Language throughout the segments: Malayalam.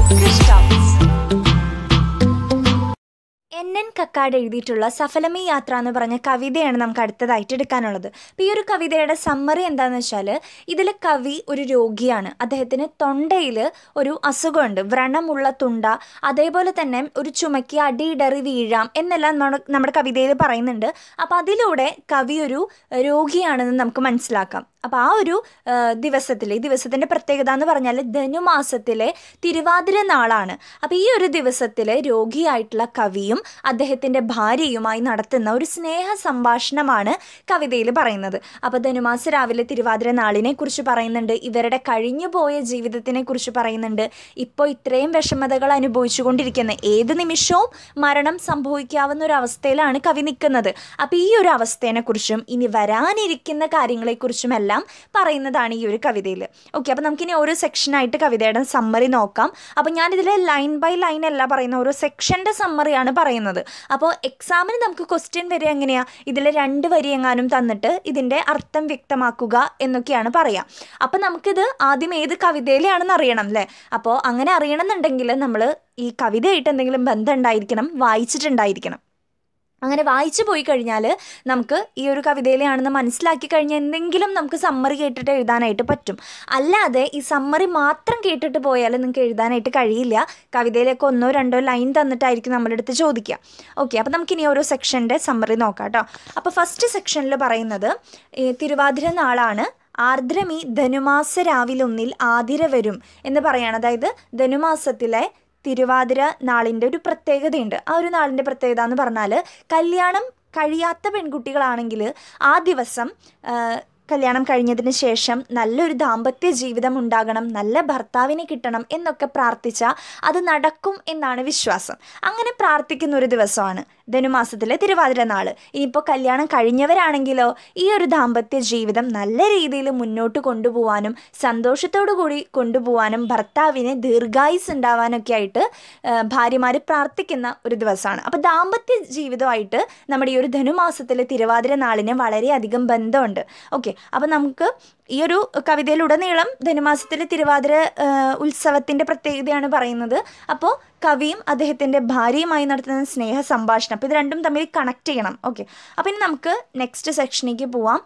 Krish Talks. N N Kakkad എഴുതിയിട്ടുള്ള സഫലമി യാത്ര എന്ന് പറഞ്ഞ കവിതയാണ് നമുക്ക് അടുത്തതായിട്ട് എടുക്കാനുള്ളത് അപ്പോൾ ഈ ഒരു കവിതയുടെ സമ്മറി എന്താണെന്ന് വെച്ചാൽ ഇതിൽ കവി ഒരു രോഗിയാണ് അദ്ദേഹത്തിന് തൊണ്ടയിൽ ഒരു അസുഖമുണ്ട് വ്രണമുള്ള തുണ്ട അതേപോലെ തന്നെ ഒരു ചുമക്കി അടിയിടറി വീഴാം എന്നെല്ലാം നമ്മുടെ നമ്മുടെ കവിതയിൽ പറയുന്നുണ്ട് അപ്പോൾ അതിലൂടെ കവി ഒരു രോഗിയാണെന്ന് നമുക്ക് മനസ്സിലാക്കാം അപ്പോൾ ആ ഒരു ദിവസത്തിൽ ഈ ദിവസത്തിൻ്റെ പ്രത്യേകത എന്ന് പറഞ്ഞാൽ ധനുമാസത്തിലെ തിരുവാതിര നാളാണ് അപ്പോൾ ഈ ഒരു ദിവസത്തിൽ രോഗിയായിട്ടുള്ള കവിയും അദ്ദേഹത്തിൻ്റെ ഭാര്യയുമായി നടത്തുന്ന ഒരു സ്നേഹ സംഭാഷണമാണ് കവിതയിൽ പറയുന്നത് അപ്പോൾ ധനുമാസ രാവിലെ തിരുവാതിര നാളിനെ കുറിച്ച് പറയുന്നുണ്ട് ഇവരുടെ കഴിഞ്ഞുപോയ ജീവിതത്തിനെ കുറിച്ച് പറയുന്നുണ്ട് ഇപ്പോൾ ഇത്രയും വിഷമതകൾ അനുഭവിച്ചു കൊണ്ടിരിക്കുന്ന ഏത് നിമിഷവും മരണം സംഭവിക്കാവുന്ന ഒരു അവസ്ഥയിലാണ് കവി നിൽക്കുന്നത് അപ്പോൾ ഈ ഒരു അവസ്ഥേനെക്കുറിച്ചും ഇനി വരാനിരിക്കുന്ന കാര്യങ്ങളെക്കുറിച്ചും എല്ലാം പറയുന്നതാണ് ഈ ഒരു കവിതയിൽ ഓക്കെ അപ്പോൾ നമുക്കിനി ഓരോ സെക്ഷനായിട്ട് കവിതയുടെ സമ്മറി നോക്കാം അപ്പോൾ ഞാനിതിൽ ലൈൻ ബൈ ലൈൻ അല്ല പറയുന്ന ഓരോ സെക്ഷൻ്റെ സമ്മറിയാണ് പറയുന്നത് അപ്പോൾ എക്സാമിന് നമുക്ക് ക്വസ്റ്റ്യൻ വരിക എങ്ങനെയാണ് ഇതിൽ രണ്ട് വരി എങ്ങാനും തന്നിട്ട് ഇതിൻ്റെ അർത്ഥം വ്യക്തമാക്കുക എന്നൊക്കെയാണ് പറയുക അപ്പോൾ നമുക്കിത് ആദ്യം ഏത് കവിതയിലാണെന്ന് അറിയണം അല്ലേ അപ്പോൾ അങ്ങനെ അറിയണമെന്നുണ്ടെങ്കിൽ നമ്മൾ ഈ കവിതയായിട്ട് എന്തെങ്കിലും ബന്ധം ഉണ്ടായിരിക്കണം വായിച്ചിട്ടുണ്ടായിരിക്കണം അങ്ങനെ വായിച്ചു പോയി കഴിഞ്ഞാൽ നമുക്ക് ഈ ഒരു കവിതയിലാണെന്ന് മനസ്സിലാക്കി കഴിഞ്ഞാൽ എന്തെങ്കിലും നമുക്ക് സമ്മറി കേട്ടിട്ട് എഴുതാനായിട്ട് പറ്റും അല്ലാതെ ഈ സമ്മറി മാത്രം കേട്ടിട്ട് പോയാൽ നിങ്ങൾക്ക് എഴുതാനായിട്ട് കഴിയില്ല കവിതയിലേക്ക് ഒന്നോ രണ്ടോ ലൈൻ തന്നിട്ടായിരിക്കും നമ്മുടെ അടുത്ത് ചോദിക്കുക ഓക്കെ അപ്പോൾ നമുക്കിനി ഓരോ സെക്ഷൻ്റെ സമ്മറി നോക്കാം കേട്ടോ അപ്പോൾ ഫസ്റ്റ് സെക്ഷനിൽ പറയുന്നത് ഈ തിരുവാതിര നാളാണ് ആർദ്രമി ധനുമാസ രാവിലൊന്നിൽ ആതിര വരും എന്ന് പറയാണ് അതായത് ധനുമാസത്തിലെ തിരുവാതിര നാളിൻ്റെ ഒരു പ്രത്യേകതയുണ്ട് ആ ഒരു നാളിൻ്റെ പ്രത്യേകത എന്ന് പറഞ്ഞാൽ കല്യാണം കഴിയാത്ത പെൺകുട്ടികളാണെങ്കിൽ ആ ദിവസം കല്യാണം കഴിഞ്ഞതിന് ശേഷം നല്ലൊരു ദാമ്പത്യ ജീവിതം ഉണ്ടാകണം നല്ല ഭർത്താവിനെ കിട്ടണം എന്നൊക്കെ പ്രാർത്ഥിച്ചാൽ അത് നടക്കും എന്നാണ് വിശ്വാസം അങ്ങനെ പ്രാർത്ഥിക്കുന്ന ഒരു ദിവസമാണ് ധനുമാസത്തിലെ തിരുവാതിര നാള് ഇനിയിപ്പോൾ കല്യാണം കഴിഞ്ഞവരാണെങ്കിലോ ഈ ഒരു ദാമ്പത്യ ജീവിതം നല്ല രീതിയിൽ മുന്നോട്ട് കൊണ്ടുപോകാനും സന്തോഷത്തോടു കൂടി കൊണ്ടുപോകാനും ഭർത്താവിന് ദീർഘായുസ് ഉണ്ടാവാനൊക്കെ ആയിട്ട് ഭാര്യമാർ പ്രാർത്ഥിക്കുന്ന ഒരു ദിവസമാണ് അപ്പോൾ ദാമ്പത്യ ജീവിതമായിട്ട് നമ്മുടെ ഈ ഒരു ധനുമാസത്തിലെ തിരുവാതിര നാളിന് വളരെയധികം ബന്ധമുണ്ട് ഓക്കെ അപ്പോൾ നമുക്ക് ഈ ഒരു കവിതയിലുടനീളം ധനുമാസത്തിലെ തിരുവാതിര ഉത്സവത്തിൻ്റെ പ്രത്യേകതയാണ് പറയുന്നത് അപ്പോൾ കവിയും അദ്ദേഹത്തിൻ്റെ ഭാര്യയുമായി നടത്തുന്ന സ്നേഹ സംഭാഷണം അപ്പോൾ ഇത് രണ്ടും തമ്മിൽ കണക്ട് ചെയ്യണം ഓക്കെ അപ്പോൾ ഇനി നമുക്ക് നെക്സ്റ്റ് സെക്ഷനിലേക്ക് പോവാം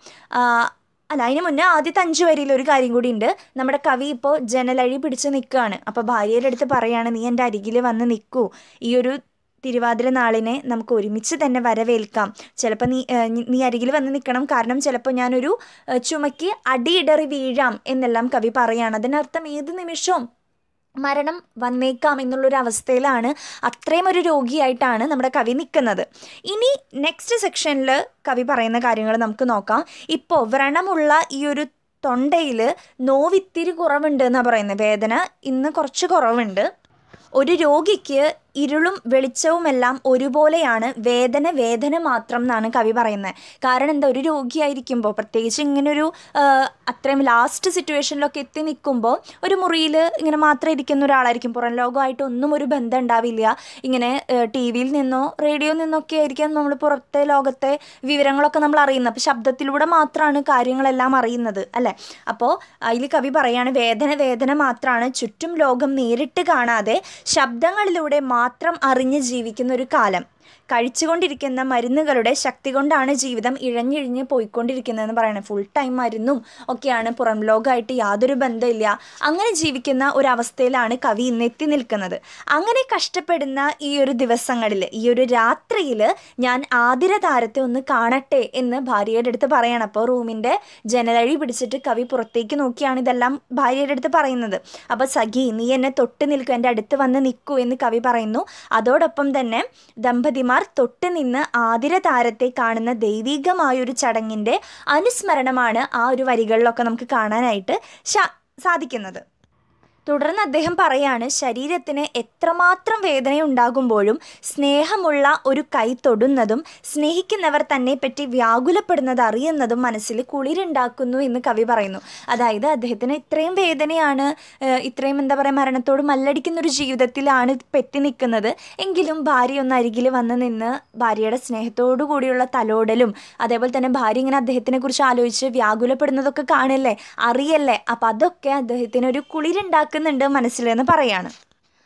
അല്ല അതിന് മുന്നേ ആദ്യത്തെ അഞ്ച് വരിയിൽ ഒരു കാര്യം കൂടി ഉണ്ട് നമ്മുടെ കവി ഇപ്പോൾ ജനലഴി പിടിച്ച് നിൽക്കുകയാണ് അപ്പോൾ ഭാര്യയുടെ അടുത്ത് പറയാണ് നീ എൻ്റെ അരികിൽ വന്ന് നിൽക്കൂ ഈ ഒരു തിരുവാതിര നാളിനെ നമുക്ക് ഒരുമിച്ച് തന്നെ വരവേൽക്കാം ചിലപ്പോൾ നീ നീ അരികിൽ വന്ന് നിൽക്കണം കാരണം ചിലപ്പോൾ ഞാനൊരു ചുമക്ക് അടിയിടറി വീഴാം എന്നെല്ലാം കവി പറയുകയാണ് അതിനർത്ഥം ഏത് നിമിഷവും മരണം വന്നേക്കാം എന്നുള്ളൊരു അവസ്ഥയിലാണ് അത്രയും ഒരു രോഗിയായിട്ടാണ് നമ്മുടെ കവി നിൽക്കുന്നത് ഇനി നെക്സ്റ്റ് സെക്ഷനിൽ കവി പറയുന്ന കാര്യങ്ങൾ നമുക്ക് നോക്കാം ഇപ്പോൾ വ്രണമുള്ള ഈ ഒരു തൊണ്ടയിൽ നോവിത്തിരി കുറവുണ്ട് എന്നാണ് പറയുന്നത് വേദന ഇന്ന് കുറച്ച് കുറവുണ്ട് ഒരു രോഗിക്ക് ഇരുളും വെളിച്ചവുമെല്ലാം ഒരുപോലെയാണ് വേദന വേദന മാത്രം എന്നാണ് കവി പറയുന്നത് കാരണം എന്താ ഒരു രോഗിയായിരിക്കുമ്പോൾ പ്രത്യേകിച്ച് ഇങ്ങനൊരു അത്രയും ലാസ്റ്റ് സിറ്റുവേഷനിലൊക്കെ എത്തി നിൽക്കുമ്പോൾ ഒരു മുറിയിൽ ഇങ്ങനെ മാത്രം ഇരിക്കുന്ന ഒരാളായിരിക്കും പുറം ലോകമായിട്ട് ഒന്നും ഒരു ബന്ധം ഉണ്ടാവില്ല ഇങ്ങനെ ടി വിയിൽ നിന്നോ റേഡിയോയിൽ നിന്നൊക്കെ ആയിരിക്കാം നമ്മൾ പുറത്തെ ലോകത്തെ വിവരങ്ങളൊക്കെ നമ്മൾ അറിയുന്നത് അപ്പോൾ ശബ്ദത്തിലൂടെ മാത്രമാണ് കാര്യങ്ങളെല്ലാം അറിയുന്നത് അല്ലേ അപ്പോൾ അതിൽ കവി പറയാണ് വേദന വേദന മാത്രമാണ് ചുറ്റും ലോകം നേരിട്ട് കാണാതെ ശബ്ദങ്ങളിലൂടെ മാത്രം അറിഞ്ഞ് ജീവിക്കുന്ന ഒരു കാലം കഴിച്ചുകൊണ്ടിരിക്കുന്ന മരുന്നുകളുടെ ശക്തി കൊണ്ടാണ് ജീവിതം ഇഴഞ്ഞിഴിഞ്ഞ് പോയിക്കൊണ്ടിരിക്കുന്നതെന്ന് പറയുന്നത് ഫുൾ ടൈം മരുന്നും ഒക്കെയാണ് പുറം ലോകമായിട്ട് യാതൊരു ബന്ധമില്ല അങ്ങനെ ജീവിക്കുന്ന ഒരവസ്ഥയിലാണ് കവി ഇന്ന് എത്തി നിൽക്കുന്നത് അങ്ങനെ കഷ്ടപ്പെടുന്ന ഈ ഒരു ദിവസങ്ങളിൽ ഈ ഒരു രാത്രിയിൽ ഞാൻ ആതിര താരത്തെ ഒന്ന് കാണട്ടെ എന്ന് ഭാര്യയുടെ അടുത്ത് പറയണം അപ്പോൾ റൂമിൻ്റെ ജനലഴി പിടിച്ചിട്ട് കവി പുറത്തേക്ക് നോക്കിയാണ് ഇതെല്ലാം ഭാര്യയുടെ അടുത്ത് പറയുന്നത് അപ്പോൾ സഖി നീ എന്നെ തൊട്ട് നിൽക്കൂ എൻ്റെ അടുത്ത് വന്ന് നിൽക്കൂ എന്ന് കവി പറയുന്നു അതോടൊപ്പം തന്നെ ദമ്പതിമാർ തൊട്ട് നിന്ന് ആതിര താരത്തെ കാണുന്ന ദൈവികമായൊരു ചടങ്ങിൻ്റെ അനുസ്മരണമാണ് ആ ഒരു വരികളിലൊക്കെ നമുക്ക് കാണാനായിട്ട് സാധിക്കുന്നത് തുടർന്ന് അദ്ദേഹം പറയാണ് ശരീരത്തിന് എത്രമാത്രം വേദനയുണ്ടാകുമ്പോഴും സ്നേഹമുള്ള ഒരു കൈ തൊടുന്നതും സ്നേഹിക്കുന്നവർ തന്നെ പറ്റി വ്യാകുലപ്പെടുന്നത് അറിയുന്നതും മനസ്സിൽ കുളിരുണ്ടാക്കുന്നു എന്ന് കവി പറയുന്നു അതായത് അദ്ദേഹത്തിന് ഇത്രയും വേദനയാണ് ഇത്രയും എന്താ പറയുക മരണത്തോട് മല്ലടിക്കുന്ന ഒരു ജീവിതത്തിലാണ് പെറ്റി നിൽക്കുന്നത് എങ്കിലും ഭാര്യ ഒന്ന് അരികിൽ വന്ന് നിന്ന് ഭാര്യയുടെ സ്നേഹത്തോടു കൂടിയുള്ള തലോടലും അതേപോലെ തന്നെ ഭാര്യ ഇങ്ങനെ അദ്ദേഹത്തിനെ കുറിച്ച് ആലോചിച്ച് വ്യാകുലപ്പെടുന്നതൊക്കെ കാണില്ലേ അറിയല്ലേ അപ്പം അതൊക്കെ അദ്ദേഹത്തിന് ഒരു കുളിരുണ്ടാക്കുന്നുണ്ട് മനസ്സിലെന്ന് പറയാണ്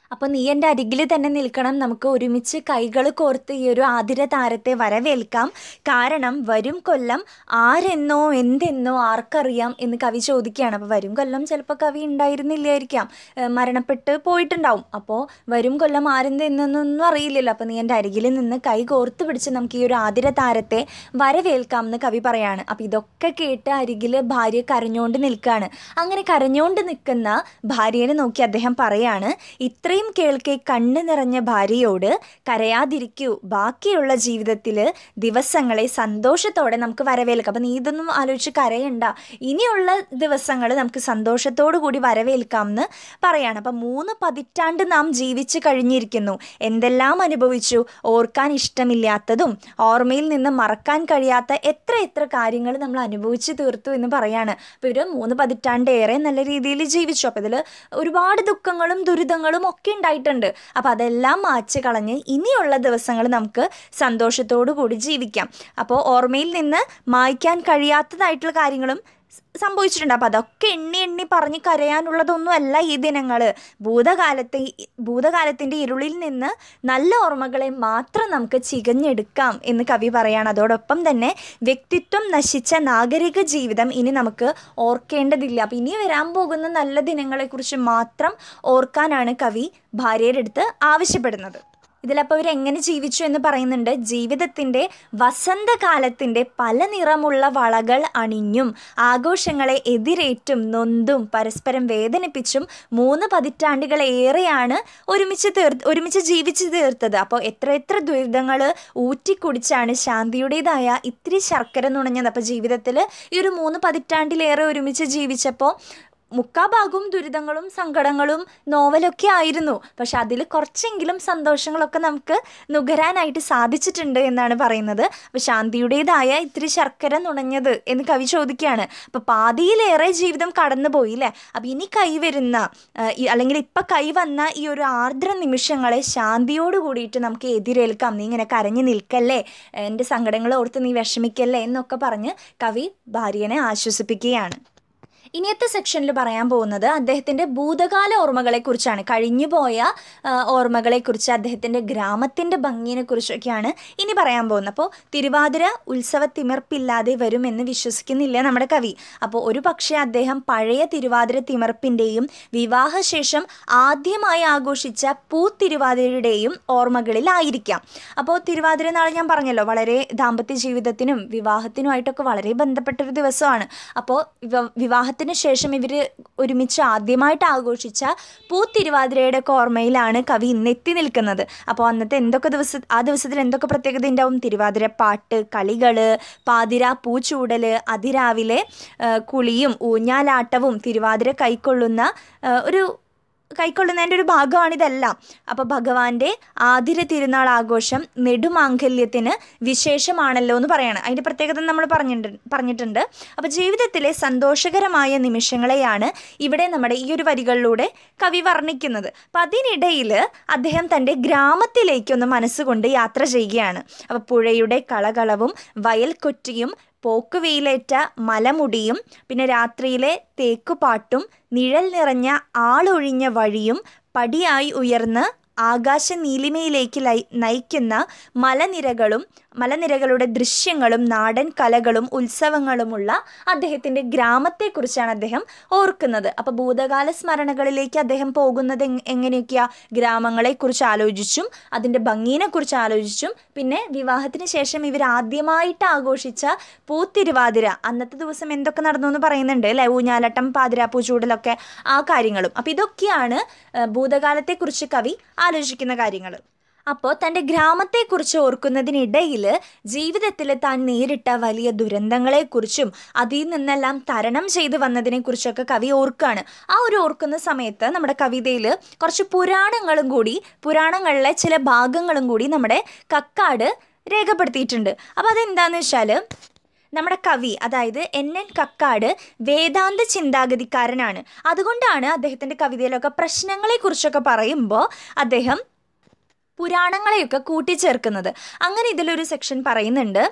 അപ്പോൾ നീ എൻ്റെ അരികിൽ തന്നെ നിൽക്കണം നമുക്ക് ഒരുമിച്ച് കൈകൾ കോർത്ത് ഈ ഒരു ആതിര താരത്തെ വരവേൽക്കാം കാരണം വരും കൊല്ലം ആരെന്നോ എന്തെന്നോ ആർക്കറിയാം എന്ന് കവി ചോദിക്കുകയാണ് അപ്പോൾ വരും കൊല്ലം ചിലപ്പോൾ കവി ഉണ്ടായിരുന്നില്ലായിരിക്കാം ഏഹ് മരണപ്പെട്ട് പോയിട്ടുണ്ടാവും അപ്പോൾ വരും കൊല്ലം ആരെന്തെന്നൊന്നും അറിയില്ലല്ലോ അപ്പോൾ നീ എൻ്റെ അരികിൽ നിന്ന് കൈ കോർത്ത് പിടിച്ച് നമുക്ക് ഈ ഒരു ആതിര താരത്തെ വരവേൽക്കാം എന്ന് കവി പറയാണ് അപ്പോൾ ഇതൊക്കെ കേട്ട് അരികിൽ ഭാര്യ കരഞ്ഞുകൊണ്ട് നിൽക്കുകയാണ് അങ്ങനെ കരഞ്ഞുകൊണ്ട് നിൽക്കുന്ന ഭാര്യനെ നോക്കി അദ്ദേഹം പറയാണ് ഇത്രയും കേൾക്കെ കണ്ണ് നിറഞ്ഞ ഭാര്യയോട് കരയാതിരിക്കൂ ബാക്കിയുള്ള ജീവിതത്തിൽ ദിവസങ്ങളെ സന്തോഷത്തോടെ നമുക്ക് വരവേൽക്കാം അപ്പം നീ ഇതൊന്നും ആലോചിച്ച് കരയണ്ട ഇനിയുള്ള ദിവസങ്ങൾ നമുക്ക് സന്തോഷത്തോടു കൂടി വരവേൽക്കാം എന്ന് പറയാണ് അപ്പം മൂന്ന് പതിറ്റാണ്ട് നാം ജീവിച്ചു കഴിഞ്ഞിരിക്കുന്നു എന്തെല്ലാം അനുഭവിച്ചു ഓർക്കാൻ ഇഷ്ടമില്ലാത്തതും ഓർമ്മയിൽ നിന്ന് മറക്കാൻ കഴിയാത്ത എത്ര എത്ര കാര്യങ്ങൾ നമ്മൾ അനുഭവിച്ചു തീർത്തു എന്ന് പറയാണ് അപ്പോൾ ഇവർ മൂന്ന് പതിറ്റാണ്ടേറെ നല്ല രീതിയിൽ ജീവിച്ചു അപ്പോൾ ഇതിൽ ഒരുപാട് ദുഃഖങ്ങളും ദുരിതങ്ങളും ഒക്കെ ഉണ്ടായിട്ടുണ്ട് അപ്പോൾ അതെല്ലാം മാച്ച് കളഞ്ഞ് ഇനിയുള്ള ദിവസങ്ങൾ നമുക്ക് സന്തോഷത്തോടു കൂടി ജീവിക്കാം അപ്പോൾ ഓർമ്മയിൽ നിന്ന് മായ്ക്കാൻ കഴിയാത്തതായിട്ടുള്ള കാര്യങ്ങളും സ് സംഭവിച്ചിട്ടുണ്ട് അപ്പോൾ അതൊക്കെ എണ്ണി എണ്ണി പറഞ്ഞ് കരയാനുള്ളതൊന്നും അല്ല ഈ ദിനങ്ങൾ ഭൂതകാലത്തെ ഭൂതകാലത്തിൻ്റെ ഇരുളിൽ നിന്ന് നല്ല ഓർമ്മകളെ മാത്രം നമുക്ക് ചികഞ്ഞെടുക്കാം എന്ന് കവി പറയാണ് അതോടൊപ്പം തന്നെ വ്യക്തിത്വം നശിച്ച നാഗരിക ജീവിതം ഇനി നമുക്ക് ഓർക്കേണ്ടതില്ല അപ്പം ഇനി വരാൻ പോകുന്ന നല്ല ദിനങ്ങളെക്കുറിച്ച് മാത്രം ഓർക്കാനാണ് കവി ഭാര്യയുടെ അടുത്ത് ആവശ്യപ്പെടുന്നത് ഇതിലപ്പോൾ അവർ എങ്ങനെ ജീവിച്ചു എന്ന് പറയുന്നുണ്ട് ജീവിതത്തിൻ്റെ വസന്തകാലത്തിൻ്റെ പല നിറമുള്ള വളകൾ അണിഞ്ഞും ആഘോഷങ്ങളെ എതിരേറ്റും നൊന്തും പരസ്പരം വേദനിപ്പിച്ചും മൂന്ന് പതിറ്റാണ്ടുകളേറെയാണ് ഒരുമിച്ച് തീർ ഒരുമിച്ച് ജീവിച്ചു തീർത്തത് അപ്പോൾ എത്ര എത്ര ദുരിതങ്ങൾ ഊറ്റിക്കുടിച്ചാണ് ശാന്തിയുടേതായ ഇത്തിരി ശർക്കര നുണഞ്ഞത് അപ്പോൾ ജീവിതത്തിൽ ഈ ഒരു മൂന്ന് പതിറ്റാണ്ടിലേറെ ഒരുമിച്ച് ജീവിച്ചപ്പോൾ മുക്കാഭാഗവും ദുരിതങ്ങളും സങ്കടങ്ങളും നോവലൊക്കെ ആയിരുന്നു പക്ഷെ അതിൽ കുറച്ചെങ്കിലും സന്തോഷങ്ങളൊക്കെ നമുക്ക് നുകരാനായിട്ട് സാധിച്ചിട്ടുണ്ട് എന്നാണ് പറയുന്നത് അപ്പോൾ ശാന്തിയുടേതായ ഇത്തിരി ശർക്കര നുണഞ്ഞത് എന്ന് കവി ചോദിക്കുകയാണ് അപ്പോൾ പാതിയിലേറെ ജീവിതം കടന്നു പോയില്ലേ അപ്പോൾ ഇനി കൈവരുന്ന ആ, ഈ- അല്ലെങ്കിൽ ഇപ്പം കൈവന്ന ഈ ഒരു ആർദ്ര നിമിഷങ്ങളെ ശാന്തിയോട് കൂടിയിട്ട് നമുക്ക് എതിരേൽക്കാം നീ ഇങ്ങനെ കരഞ്ഞു നിൽക്കല്ലേ എൻ്റെ സങ്കടങ്ങൾ ഓർത്ത് നീ വിഷമിക്കല്ലേ എന്നൊക്കെ പറഞ്ഞ് കവി ഭാര്യനെ ആശ്വസിപ്പിക്കുകയാണ് ഇനിയത്തെ സെക്ഷനിൽ പറയാൻ പോകുന്നത് അദ്ദേഹത്തിൻ്റെ ഭൂതകാല ഓർമ്മകളെക്കുറിച്ചാണ് കഴിഞ്ഞുപോയ ആ, ഓർമ്മകളെക്കുറിച്ച് അദ്ദേഹത്തിൻ്റെ ഗ്രാമത്തിൻ്റെ ഭംഗിയെക്കുറിച്ചൊക്കെയാണ് ഇനി പറയാൻ പോകുന്നത് അപ്പോൾ തിരുവാതിര ഉത്സവ തിമിർപ്പില്ലാതെ വരുമെന്ന് വിശ്വസിക്കുന്നില്ല നമ്മുടെ കവി അപ്പോൾ ഒരു പക്ഷേ അദ്ദേഹം പഴയ തിരുവാതിര തിമിർപ്പിൻ്റെയും വിവാഹശേഷം ആദ്യമായി ആഘോഷിച്ച പൂത്തിരുവാതിരയുടെയും ഓർമ്മകളിലായിരിക്കാം അപ്പോൾ തിരുവാതിര നാൾ ഞാൻ പറഞ്ഞല്ലോ വളരെ ദാമ്പത്യ ജീവിതത്തിനും വിവാഹത്തിനുമായിട്ടൊക്കെ വളരെ ബന്ധപ്പെട്ടൊരു ദിവസമാണ് അപ്പോൾ വിവ- വിവാഹത്തിന് ശേഷം ഇവർ ഒരുമിച്ച് ആദ്യമായിട്ട് ആഘോഷിച്ച പൂത്തിരുവാതിരയുടെ ഒക്കെ ഓർമ്മയിലാണ് കവി ഇന്ന് എത്തി നിൽക്കുന്നത് അപ്പോൾ അന്നത്തെ എന്തൊക്കെ ദിവസം ആ ദിവസത്തിൽ എന്തൊക്കെ പ്രത്യേകത ഉണ്ടാവും തിരുവാതിര പാട്ട് കളികൾ പാതിര പൂച്ചൂടൽ അതിരാവിലെ ആ, കുളിയും ഊഞ്ഞാലാട്ടവും തിരുവാതിര കൈക്കൊള്ളുന്ന ആ, ഒരു കൈക്കൊള്ളുന്നതിൻ്റെ ഒരു ഭാഗമാണ് ഇതെല്ലാം അപ്പോൾ ഭഗവാന്റെ ആതിര തിരുനാൾ ആഘോഷം നെടുമാംഗല്യത്തിന് വിശേഷമാണല്ലോ എന്ന് പറയണം അതിൻ്റെ പ്രത്യേകത നമ്മൾ പറഞ്ഞിട്ടുണ്ട് പറഞ്ഞിട്ടുണ്ട് അപ്പോൾ ജീവിതത്തിലെ സന്തോഷകരമായ നിമിഷങ്ങളെയാണ് ഇവിടെ നമ്മുടെ ഈ ഒരു വരികളിലൂടെ കവി വർണ്ണിക്കുന്നത് അപ്പം അതിനിടയിൽ അദ്ദേഹം തൻ്റെ ഗ്രാമത്തിലേക്കൊന്ന് മനസ്സുകൊണ്ട് യാത്ര ചെയ്യുകയാണ് അപ്പോൾ പുഴയുടെ കളകളവും വയൽക്കൊറ്റിയും പോക്കുവെയിലേറ്റ മലമുടിയും പിന്നെ രാത്രിയിലെ തേക്കുപാട്ടും നിഴൽ നിറഞ്ഞ ആളൊഴിഞ്ഞ വഴിയും പടിയായി ഉയർന്ന് ആകാശ നീലിമയിലേക്ക് ലയി നയിക്കുന്ന മലനിരകളും മലനിരകളുടെ ദൃശ്യങ്ങളും നാടൻ കലകളും ഉത്സവങ്ങളുമുള്ള അദ്ദേഹത്തിൻ്റെ ഗ്രാമത്തെക്കുറിച്ചാണ് അദ്ദേഹം ഓർക്കുന്നത് അപ്പോൾ ഭൂതകാല സ്മരണകളിലേക്ക് അദ്ദേഹം പോകുന്നത് എങ്- എങ്ങനെയൊക്കെയാ ഗ്രാമങ്ങളെക്കുറിച്ച് ആലോചിച്ചും അതിൻ്റെ ഭംഗീനെക്കുറിച്ച് ആലോചിച്ചും പിന്നെ വിവാഹത്തിന് ശേഷം ഇവർ ആദ്യമായിട്ട് ആഘോഷിച്ച പൂത്തിരുവാതിര അന്നത്തെ ദിവസം എന്തൊക്കെ നടന്നു എന്ന് പറയുന്നുണ്ട് അല്ലേ ഊഞ്ഞാലട്ടം പാതിരാപ്പൂ ചൂടലൊക്കെ ആ കാര്യങ്ങളും അപ്പോൾ ഇതൊക്കെയാണ് ആ, ഭൂതകാലത്തെക്കുറിച്ച് കവി ആലോചിക്കുന്ന കാര്യങ്ങൾ അപ്പോൾ തൻ്റെ ഗ്രാമത്തെക്കുറിച്ച് ഓർക്കുന്നതിനിടയിൽ ജീവിതത്തിൽ താൻ നേരിട്ട വലിയ ദുരന്തങ്ങളെക്കുറിച്ചും അതിൽ നിന്നെല്ലാം തരണം ചെയ്തു വന്നതിനെക്കുറിച്ചൊക്കെ കവി ഓർക്കുകയാണ് ആ ഒരു ഓർക്കുന്ന സമയത്ത് നമ്മുടെ കവിതയിൽ കുറച്ച് പുരാണങ്ങളും കൂടി പുരാണങ്ങളിലെ ചില ഭാഗങ്ങളും കൂടി നമ്മുടെ കക്കാട് രേഖപ്പെടുത്തിയിട്ടുണ്ട് അപ്പോൾ അതെന്താണെന്ന് വെച്ചാൽ നമ്മുടെ കവി അതായത് എൻ എൻ കക്കാട് വേദാന്ത ചിന്താഗതിക്കാരനാണ് അതുകൊണ്ടാണ് അദ്ദേഹത്തിൻ്റെ കവിതയിലൊക്കെ പ്രശ്നങ്ങളെക്കുറിച്ചൊക്കെ പറയുമ്പോൾ അദ്ദേഹം പുരാണങ്ങളെയൊക്കെ കൂട്ടിച്ചേർക്കുന്നത് അങ്ങനെ ഇതിലൊരു സെക്ഷൻ പറയുന്നുണ്ട്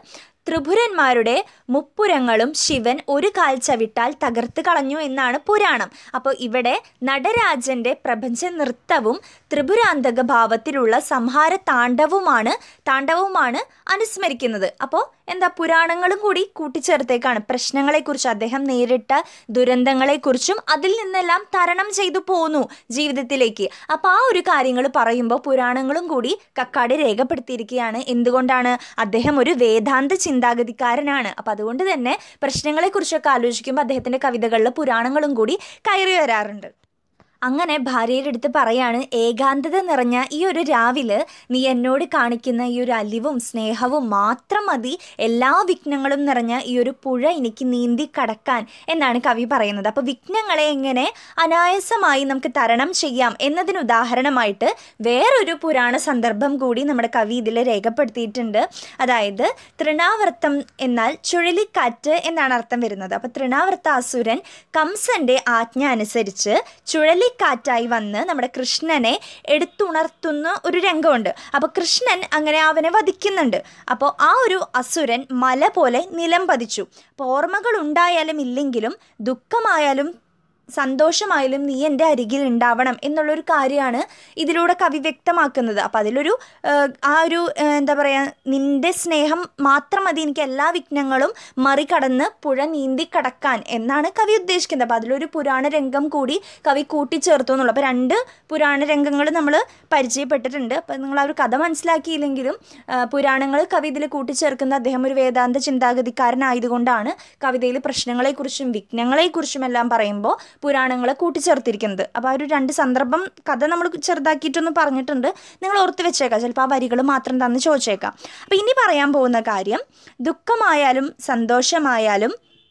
ത്രിപുരന്മാരുടെ മുപ്പുരങ്ങളും ശിവൻ ഒരു കാൽ ചവിട്ടാൽ തകർത്ത് കളഞ്ഞു എന്നാണ് പുരാണം അപ്പോൾ ഇവിടെ നടരാജന്റെ പ്രപഞ്ച നൃത്തവും ത്രിപുരാന്തക ഭാവത്തിലുള്ള സംഹാര താണ്ഡവുമാണ് താണ്ഡവുമാണ് അനുസ്മരിക്കുന്നത് അപ്പോൾ എന്താ പുരാണങ്ങളും കൂടി കൂട്ടിച്ചേർത്തേക്കാണ് പ്രശ്നങ്ങളെക്കുറിച്ച് അദ്ദേഹം നേരിട്ട ദുരന്തങ്ങളെക്കുറിച്ചും അതിൽ നിന്നെല്ലാം തരണം ചെയ്തു പോന്നു ജീവിതത്തിലേക്ക് അപ്പോൾ ആ ഒരു കാര്യങ്ങൾ പറയുമ്പോൾ പുരാണങ്ങളും കൂടി കക്കാട് രേഖപ്പെടുത്തിയിരിക്കുകയാണ് എന്തുകൊണ്ടാണ് അദ്ദേഹം ഒരു വേദാന്ത ചിന്താഗതിക്കാരനാണ് അപ്പം അതുകൊണ്ട് തന്നെ പ്രശ്നങ്ങളെക്കുറിച്ചൊക്കെ ആലോചിക്കുമ്പോൾ അദ്ദേഹത്തിൻ്റെ കവിതകളിൽ പുരാണങ്ങളും കൂടി കയറി വരാറുണ്ട് അങ്ങനെ ഭാര്യയുടെ അടുത്ത് പറയാണ് ഏകാന്തത നിറഞ്ഞ ഈ ഒരു രാവില് നീ എന്നോട് കാണിക്കുന്ന ഈ ഒരു അലിവും സ്നേഹവും മാത്രം മതി എല്ലാ വിഘ്നങ്ങളും നിറഞ്ഞ ഈ ഒരു പുഴ എനിക്ക് നീന്തി കടക്കാൻ എന്നാണ് കവി പറയുന്നത് അപ്പോൾ വിഘ്നങ്ങളെ എങ്ങനെ അനായാസമായി നമുക്ക് തരണം ചെയ്യാം എന്നതിന് ഉദാഹരണമായിട്ട് വേറൊരു പുരാണ സന്ദർഭം കൂടി നമ്മുടെ കവി ഇതിൽ രേഖപ്പെടുത്തിയിട്ടുണ്ട് അതായത് തൃണാവർത്തം എന്നാൽ ചുഴലിക്കാറ്റ് എന്നാണ് അർത്ഥം വരുന്നത് അപ്പോൾ തൃണാവർത്ത അസുരൻ കംസന്റെ ആജ്ഞ അനുസരിച്ച് ചുഴലി കാറ്റായി വന്ന് നമ്മുടെ കൃഷ്ണനെ എടുത്തുണർത്തുന്ന ഒരു രംഗമുണ്ട് അപ്പോൾ കൃഷ്ണൻ അങ്ങനെ അവനെ വധിക്കുന്നുണ്ട് അപ്പോൾ ആ ഒരു അസുരൻ മല പോലെ നിലം പതിച്ചു അപ്പോൾ ഓർമ്മകൾ ഉണ്ടായാലും ഇല്ലെങ്കിലും ദുഃഖമായാലും സന്തോഷമായാലും നീ എൻ്റെ അരികിൽ ഉണ്ടാവണം എന്നുള്ളൊരു കാര്യമാണ് ഇതിലൂടെ കവി വ്യക്തമാക്കുന്നത് അപ്പം അതിലൊരു ഏഹ്, ആ ഒരു ഏഹ്, എന്താ പറയുക നിൻ്റെ സ്നേഹം മാത്രം മതി എനിക്ക് എല്ലാ വിഘ്നങ്ങളും മറികടന്ന് പുഴ നീന്തി കടക്കാൻ എന്നാണ് കവി ഉദ്ദേശിക്കുന്നത് അപ്പം അതിലൊരു പുരാണ രംഗം കൂടി കവി കൂട്ടിച്ചേർത്തു എന്നുള്ളൂ അപ്പോൾ രണ്ട് പുരാണ രംഗങ്ങൾ നമ്മൾ പരിചയപ്പെട്ടിട്ടുണ്ട് അപ്പം നിങ്ങൾ ആ ഒരു കഥ മനസ്സിലാക്കിയില്ലെങ്കിലും പുരാണങ്ങൾ കവി ഇതിൽ കൂട്ടിച്ചേർക്കുന്ന അദ്ദേഹം ഒരു വേദാന്ത ചിന്താഗതിക്കാരനായതുകൊണ്ടാണ് കവിതയിൽ പ്രശ്നങ്ങളെക്കുറിച്ചും വിഘ്നങ്ങളെക്കുറിച്ചും എല്ലാം പറയുമ്പോൾ പുരാണങ്ങളെ കൂട്ടിച്ചേർത്തിരിക്കുന്നത് അപ്പോൾ ആ ഒരു രണ്ട് സന്ദർഭം കഥ നമ്മൾ ചെറുതാക്കിയിട്ടൊന്ന് പറഞ്ഞിട്ടുണ്ട് നിങ്ങൾ ഓർത്ത് വെച്ചേക്കാം ചിലപ്പോൾ ആ വരികൾ മാത്രം തന്ന് ചോദിച്ചേക്കാം അപ്പോൾ ഇനി പറയാൻ പോകുന്ന കാര്യം ദുഃഖമായാലും സന്തോഷമായാലും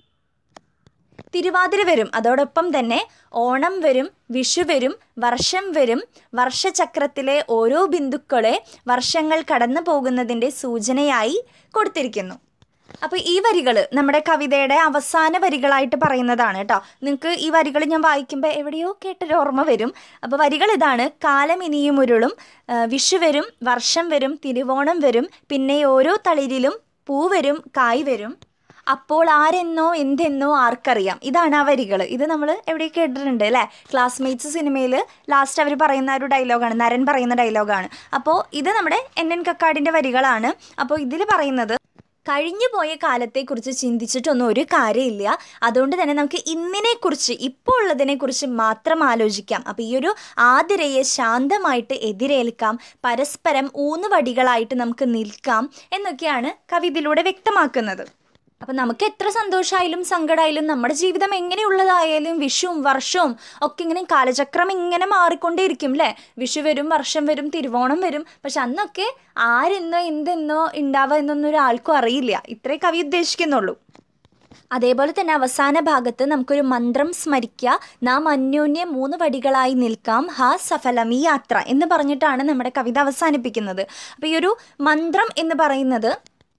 തിരുവാതിര വരും അതോടൊപ്പം തന്നെ ഓണം വരും വിഷു വരും വർഷം വരും വർഷചക്രത്തിലെ ഓരോ ബിന്ദുക്കളെ വർഷങ്ങൾ കടന്നു പോകുന്നതിൻ്റെ സൂചനയായി കൊടുത്തിരിക്കുന്നു അപ്പോൾ ഈ വരികൾ നമ്മുടെ കവിതയുടെ അവസാന വരികളായിട്ട് പറയുന്നതാണ് കേട്ടോ നിങ്ങൾക്ക് ഈ വരികൾ ഞാൻ വായിക്കുമ്പോൾ എവിടെയോ കേട്ടൊരു ഓർമ്മ വരും അപ്പോൾ വരികൾ ഇതാണ് കാലം ഇനിയും ഉരുളും ആ, വിഷു വരും വർഷം വരും തിരുവോണം വരും പിന്നെ ഓരോ തളിരിലും പൂ വരും കായ് വരും അപ്പോൾ ആരെന്നോ എന്തെന്നോ ആർക്കറിയാം ഇതാണ് ആ വരികൾ ഇത് നമ്മൾ എവിടെ കേട്ടിട്ടുണ്ട് അല്ലേ ക്ലാസ്മേറ്റ്സ് സിനിമയിൽ ലാസ്റ്റ് അവർ പറയുന്ന ഒരു ഡയലോഗാണ് നരൻ പറയുന്ന ഡയലോഗാണ് അപ്പോൾ ഇത് നമ്മുടെ എൻ എൻ കക്കാടിൻ്റെ വരികളാണ് അപ്പോൾ ഇതിൽ പറയുന്നത് കഴിഞ്ഞു പോയ കാലത്തെക്കുറിച്ച് ചിന്തിച്ചിട്ടൊന്നും ഒരു കാര്യമില്ല അതുകൊണ്ട് തന്നെ നമുക്ക് ഇന്നിനെക്കുറിച്ച് ഇപ്പോൾ ഉള്ളതിനെക്കുറിച്ച് മാത്രം ആലോചിക്കാം അപ്പോൾ ഈ ഒരു ആതിരയെ ശാന്തമായിട്ട് എതിരേൽക്കാം പരസ്പരം ഊന്നുവടികളായിട്ട് നമുക്ക് നിൽക്കാം എന്നൊക്കെയാണ് കവി ഇതിലൂടെ വ്യക്തമാക്കുന്നത് അപ്പം നമുക്ക് എത്ര സന്തോഷമായാലും സങ്കടമായാലും നമ്മുടെ ജീവിതം എങ്ങനെയുള്ളതായാലും വിഷുവും വർഷവും ഒക്കെ ഇങ്ങനെ കാലചക്രം ഇങ്ങനെ മാറിക്കൊണ്ടേയിരിക്കും അല്ലേ വിഷു വരും വർഷം വരും തിരുവോണം വരും പക്ഷെ അന്നൊക്കെ ആരെന്നോ എന്തെന്നോ ഉണ്ടാവുക എന്നൊന്നും ഒരാൾക്കും അറിയില്ല ഇത്രേ കവി ഉദ്ദേശിക്കുന്നുള്ളൂ അതേപോലെ തന്നെ അവസാന ഭാഗത്ത് നമുക്കൊരു മന്ത്രം സ്മരിക്കുക നാം അന്യോന്യം മൂന്ന് വടികളായി നിൽക്കാം ഹാ സഫലമി യാത്ര എന്ന് പറഞ്ഞിട്ടാണ് നമ്മുടെ കവിത അവസാനിപ്പിക്കുന്നത് അപ്പോൾ ഈ ഒരു മന്ത്രം എന്ന് പറയുന്നത്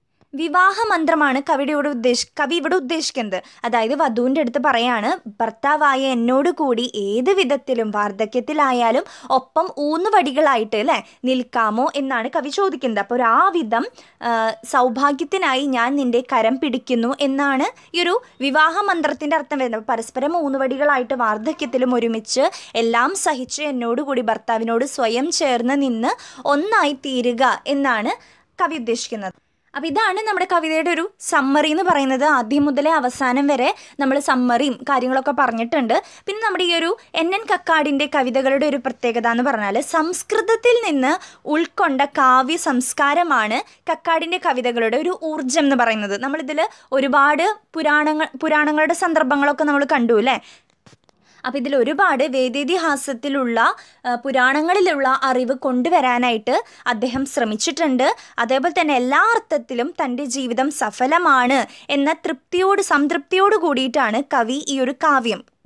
വിവാഹ മന്ത്രമാണ് കവിയുടെ ഉദ്ദേശ കവി ഇവിടെ ഉദ്ദേശിക്കുന്നത് അതായത് വധുവിൻ്റെ അടുത്ത് പറയാണ് ഭർത്താവായ എന്നോട് കൂടി ഏത് വിധത്തിലും വാർദ്ധക്യത്തിലായാലും ഒപ്പം ഊന്നുവടികളായിട്ട് അല്ലേ നിൽക്കാമോ എന്നാണ് കവി ചോദിക്കുന്നത് അപ്പോൾ ആ വിധം ആ, സൗഭാഗ്യത്തിനായി ഞാൻ നിന്റെ കരം പിടിക്കുന്നു എന്നാണ് ഈ ഒരു വിവാഹ മന്ത്രത്തിൻ്റെ അർത്ഥം വരുന്നത് അപ്പോൾ പരസ്പരം ഊന്നുവടികളായിട്ട് വാർദ്ധക്യത്തിലും ഒരുമിച്ച് എല്ലാം സഹിച്ച് എന്നോട് കൂടി ഭർത്താവിനോട് സ്വയം ചേർന്ന് നിന്ന് ഒന്നായി തീരുക എന്നാണ് കവി ഉദ്ദേശിക്കുന്നത് അപ്പോൾ ഇതാണ് നമ്മുടെ കവിതയുടെ ഒരു സമ്മറി എന്ന് പറയുന്നത് ആദ്യം മുതലേ അവസാനം വരെ നമ്മൾ സമ്മറിയും കാര്യങ്ങളൊക്കെ പറഞ്ഞിട്ടുണ്ട് പിന്നെ നമ്മുടെ ഈ ഒരു എൻ എൻ കക്കാടിൻ്റെ കവിതകളുടെ ഒരു പ്രത്യേകത എന്ന് പറഞ്ഞാൽ സംസ്കൃതത്തിൽ നിന്ന് ഉൾക്കൊണ്ട കാവ്യ സംസ്കാരമാണ് കക്കാടിൻ്റെ കവിതകളുടെ ഒരു ഊർജം എന്ന് പറയുന്നത് നമ്മളിതിൽ ഒരുപാട് പുരാണങ്ങൾ പുരാണങ്ങളുടെ സന്ദർഭങ്ങളൊക്കെ നമ്മൾ കണ്ടു അല്ലേ അപ്പോൾ ഇതിൽ ഒരുപാട് വേദേതിഹാസത്തിലുള്ള ആ, പുരാണങ്ങളിലുള്ള അറിവ് കൊണ്ടുവരാനായിട്ട് അദ്ദേഹം ശ്രമിച്ചിട്ടുണ്ട് അതേപോലെ തന്നെ എല്ലാ അർത്ഥത്തിലും തൻ്റെ ജീവിതം സഫലമാണ് എന്ന തൃപ്തിയോട് സംതൃപ്തിയോട് കൂടിയിട്ടാണ് കവി ഈ ഒരു കാവ്യം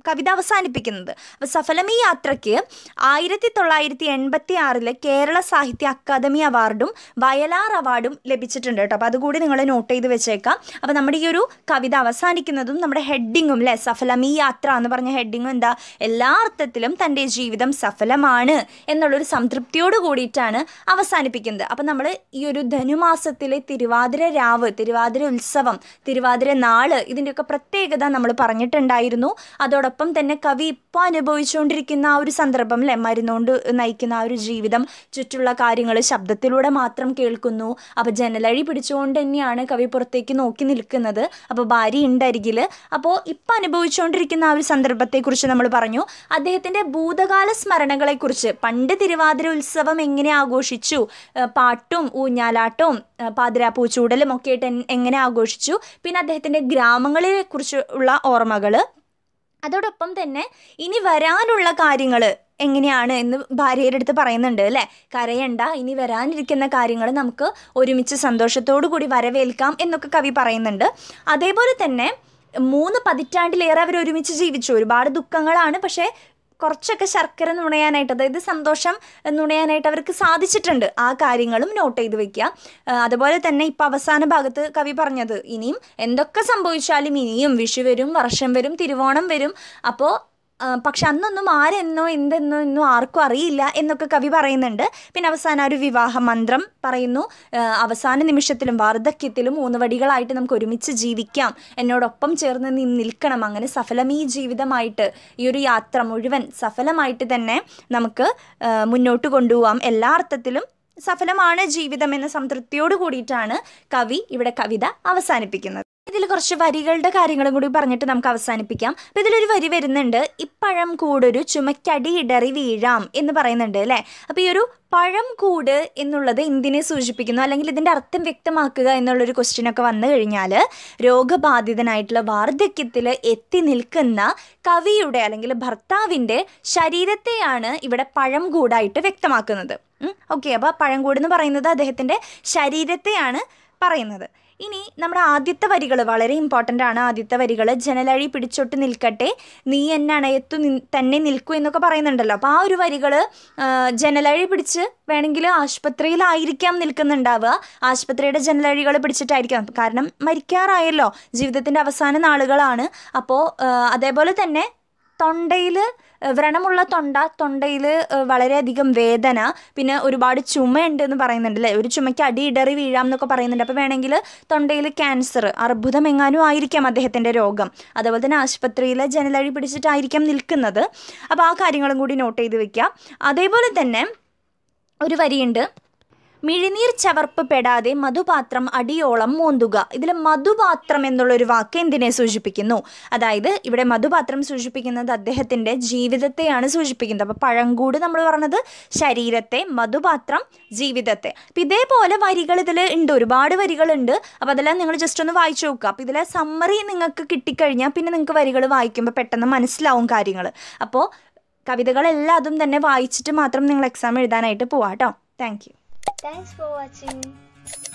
കവിത അവസാനിപ്പിക്കുന്നത് അപ്പോൾ സഫലമി യാത്രയ്ക്ക് ആയിരത്തി തൊള്ളായിരത്തി എൺപത്തി ആറില് കേരള സാഹിത്യ അക്കാദമി അവാർഡും വയലാർ അവാർഡും ലഭിച്ചിട്ടുണ്ട് കേട്ടോ അപ്പോൾ അതുകൂടി നിങ്ങൾ നോട്ട് ചെയ്ത് വെച്ചേക്കാം അപ്പോൾ നമ്മുടെ ഈ ഒരു കവിത അവസാനിക്കുന്നതും നമ്മുടെ ഹെഡിങ്ങും അല്ലേ സഫലമി യാത്ര എന്ന് പറഞ്ഞ ഹെഡിങ്ങും എന്താ എല്ലാ അർത്ഥത്തിലും തൻ്റെ ജീവിതം സഫലമാണ് എന്നുള്ളൊരു സംതൃപ്തിയോട് കൂടിയിട്ടാണ് അവസാനിപ്പിക്കുന്നത് അപ്പം നമ്മൾ ഈ ഒരു ധനുമാസത്തിലെ തിരുവാതിര രാവ് തിരുവാതിര ഉത്സവം തിരുവാതിര നാള് ഇതിൻ്റെയൊക്കെ പ്രത്യേകത നമ്മൾ പറഞ്ഞിട്ടുണ്ടായിരുന്നു അതോടൊപ്പം തന്നെ കവി ഇപ്പോൾ അനുഭവിച്ചുകൊണ്ടിരിക്കുന്ന ആ ഒരു സന്ദർഭം അല്ലേ മരുന്നുകൊണ്ട് നയിക്കുന്ന ആ ഒരു ജീവിതം ചുറ്റുള്ള കാര്യങ്ങൾ ശബ്ദത്തിലൂടെ മാത്രം കേൾക്കുന്നു അപ്പോൾ ജനലഴി പിടിച്ചുകൊണ്ട് തന്നെയാണ് കവി പുറത്തേക്ക് നോക്കി നിൽക്കുന്നത് അപ്പോൾ ഭാര്യ ഉണ്ട് അരികിൽ അപ്പോൾ ഇപ്പം അനുഭവിച്ചുകൊണ്ടിരിക്കുന്ന ആ ഒരു സന്ദർഭത്തെക്കുറിച്ച് നമ്മൾ പറഞ്ഞു അദ്ദേഹത്തിൻ്റെ ഭൂതകാല സ്മരണകളെക്കുറിച്ച് പണ്ട് തിരുവാതിര ഉത്സവം എങ്ങനെ ആഘോഷിച്ചു ഏഹ് പാട്ടും ഊഞ്ഞാലാട്ടവും ഏഹ് പാതിരാപ്പൂച്ചൂടലും ഒക്കെ ആയിട്ട് എൻ- എങ്ങനെ ആഘോഷിച്ചു പിന്നെ അദ്ദേഹത്തിൻ്റെ ഗ്രാമങ്ങളെ കുറിച്ച് ഉള്ള ഓർമ്മകൾ അതോടൊപ്പം തന്നെ ഇനി വരാനുള്ള കാര്യങ്ങൾ എങ്ങനെയാണ് എന്ന് ഭാര്യയുടെ അടുത്ത് പറയുന്നുണ്ട് അല്ലേ കരയണ്ട ഇനി വരാനിരിക്കുന്ന കാര്യങ്ങൾ നമുക്ക് ഒരുമിച്ച് സന്തോഷത്തോടു കൂടി വരവേൽക്കാം എന്നൊക്കെ കവി പറയുന്നുണ്ട് അതേപോലെ തന്നെ മൂന്ന് പതിറ്റാണ്ടിലേറെ അവർ ഒരുമിച്ച് ജീവിച്ചു ഒരുപാട് ദുഃഖങ്ങളാണ് പക്ഷേ കുറച്ചൊക്കെ ശർക്കര നുണയാനായിട്ട് അതായത് സന്തോഷം നുണയാനായിട്ട് അവർക്ക് സാധിച്ചിട്ടുണ്ട് ആ കാര്യങ്ങളും നോട്ട് ചെയ്ത് വെക്കുക ആ, അതുപോലെ തന്നെ ഇപ്പം അവസാന ഭാഗത്ത് കവി പറഞ്ഞത് ഇനിയും എന്തൊക്കെ സംഭവിച്ചാലും ഇനിയും വിഷു വരും വർഷം വരും തിരുവോണം വരും അപ്പോൾ പക്ഷെ അന്നൊന്നും ആരെന്നോ എന്തെന്നോ ഒന്നും ആർക്കും അറിയില്ല എന്നൊക്കെ കവി പറയുന്നുണ്ട് പിന്നെ അവസാനം ആ ഒരു വിവാഹ മന്ത്രം പറയുന്നു ആ, അവസാന നിമിഷത്തിലും വാർദ്ധക്യത്തിലും മൂന്ന് വടികളായിട്ട് നമുക്ക് ഒരുമിച്ച് ജീവിക്കാം എന്നോടൊപ്പം ചേർന്ന് നീ നിൽക്കണം അങ്ങനെ സഫലം ഈ ജീവിതമായിട്ട് ഈ ഒരു യാത്ര മുഴുവൻ സഫലമായിട്ട് തന്നെ നമുക്ക് ആ, മുന്നോട്ട് കൊണ്ടുപോകാം എല്ലാ അർത്ഥത്തിലും സഫലമാണ് ജീവിതം എന്ന സംതൃപ്തിയോട് കൂടിയിട്ടാണ് കവി ഇവിടെ കവിത അവസാനിപ്പിക്കുന്നത് ഇതിൽ കുറച്ച് വരികളുടെ കാര്യങ്ങളും കൂടി പറഞ്ഞിട്ട് നമുക്ക് അവസാനിപ്പിക്കാം അപ്പം ഇതിലൊരു വരി വരുന്നുണ്ട് ഇപ്പഴം കൂടൊരു ചുമക്കടി ഇടറി വീഴാം എന്ന് പറയുന്നുണ്ട് അല്ലേ അപ്പോൾ ഈ ഒരു പഴം കൂട് എന്നുള്ളത് എന്തിനെ സൂചിപ്പിക്കുന്നു അല്ലെങ്കിൽ ഇതിൻ്റെ അർത്ഥം വ്യക്തമാക്കുക എന്നുള്ളൊരു ക്വസ്റ്റ്യൻ ഒക്കെ വന്നു കഴിഞ്ഞാൽ രോഗബാധിതനായിട്ടുള്ള വാർദ്ധക്യത്തിൽ എത്തി നിൽക്കുന്ന കവിയുടെ അല്ലെങ്കിൽ ഭർത്താവിൻ്റെ ശരീരത്തെയാണ് ഇവിടെ പഴം കൂടായിട്ട് വ്യക്തമാക്കുന്നത് ഓക്കെ അപ്പോൾ പഴംകൂട് എന്ന് പറയുന്നത് അദ്ദേഹത്തിൻ്റെ ശരീരത്തെയാണ് പറയുന്നത് ഇനി നമ്മുടെ ആദ്യത്തെ വരികൾ വളരെ ഇമ്പോർട്ടൻ്റ് ആണ് ആദ്യത്തെ വരികൾ ജനലഴി പിടിച്ചൊട്ട് നിൽക്കട്ടെ നീ എന്നെ അണയത്തു നി- തന്നെ നിൽക്കൂ എന്നൊക്കെ പറയുന്നുണ്ടല്ലോ അപ്പോൾ ആ ഒരു വരികൾ ജനലഴി പിടിച്ച് വേണമെങ്കിൽ ആശുപത്രിയിലായിരിക്കാം നിൽക്കുന്നുണ്ടാവുക ആശുപത്രിയുടെ ജനലഴികൾ പിടിച്ചിട്ടായിരിക്കാം കാരണം മരിക്കാറായല്ലോ ജീവിതത്തിൻ്റെ അവസാന നാളുകളാണ് അപ്പോൾ അതേപോലെ തന്നെ തൊണ്ടയിൽ വ്രണമുള്ള തൊണ്ട തൊണ്ടയിൽ വളരെയധികം വേദന പിന്നെ ഒരുപാട് ചുമയുണ്ട് എന്ന് പറയുന്നുണ്ട് അല്ലേ ഒരു ചുമയ്ക്ക് അടി ഇടറി വീഴാം എന്നൊക്കെ പറയുന്നുണ്ട് അപ്പോൾ വേണമെങ്കിൽ തൊണ്ടയിൽ ക്യാൻസർ അർബുദം എങ്ങാനും ആയിരിക്കാം അദ്ദേഹത്തിൻ്റെ രോഗം അതുപോലെ തന്നെ ആശുപത്രിയിൽ ജനലഴി പിടിച്ചിട്ടായിരിക്കാം നിൽക്കുന്നത് അപ്പോൾ ആ കാര്യങ്ങളും കൂടി നോട്ട് ചെയ്ത് വെക്കുക അതേപോലെ തന്നെ ഒരു വരിയുണ്ട് മിഴിനീർ ചവർപ്പ് പെടാതെ മധുപാത്രം അടിയോളം മോന്തുക ഇതിൽ മധുപാത്രം എന്നുള്ളൊരു വാക്ക് എന്തിനെ സൂചിപ്പിക്കുന്നു അതായത് ഇവിടെ മധുപാത്രം സൂചിപ്പിക്കുന്നത് അദ്ദേഹത്തിൻ്റെ ജീവിതത്തെയാണ് സൂചിപ്പിക്കുന്നത് അപ്പോൾ പഴങ്കൂട് നമ്മൾ പറഞ്ഞത് ശരീരത്തെ മധുപാത്രം ജീവിതത്തെ അപ്പം ഇതേപോലെ വരികൾ ഇതിൽ ഉണ്ട് ഒരുപാട് വരികളുണ്ട് അപ്പോൾ അതെല്ലാം നിങ്ങൾ ജസ്റ്റ് ഒന്ന് വായിച്ചു നോക്കുക അപ്പോൾ ഇതിലെ സമ്മറി നിങ്ങൾക്ക് കിട്ടിക്കഴിഞ്ഞാൽ പിന്നെ നിങ്ങൾക്ക് വരികൾ വായിക്കുമ്പോൾ പെട്ടെന്ന് മനസ്സിലാവും കാര്യങ്ങൾ അപ്പോൾ കവിതകളെല്ലാം അതും തന്നെ വായിച്ചിട്ട് മാത്രം നിങ്ങൾ എക്സാം എഴുതാനായിട്ട് പോവാം കേട്ടോ thank you Thanks for watching.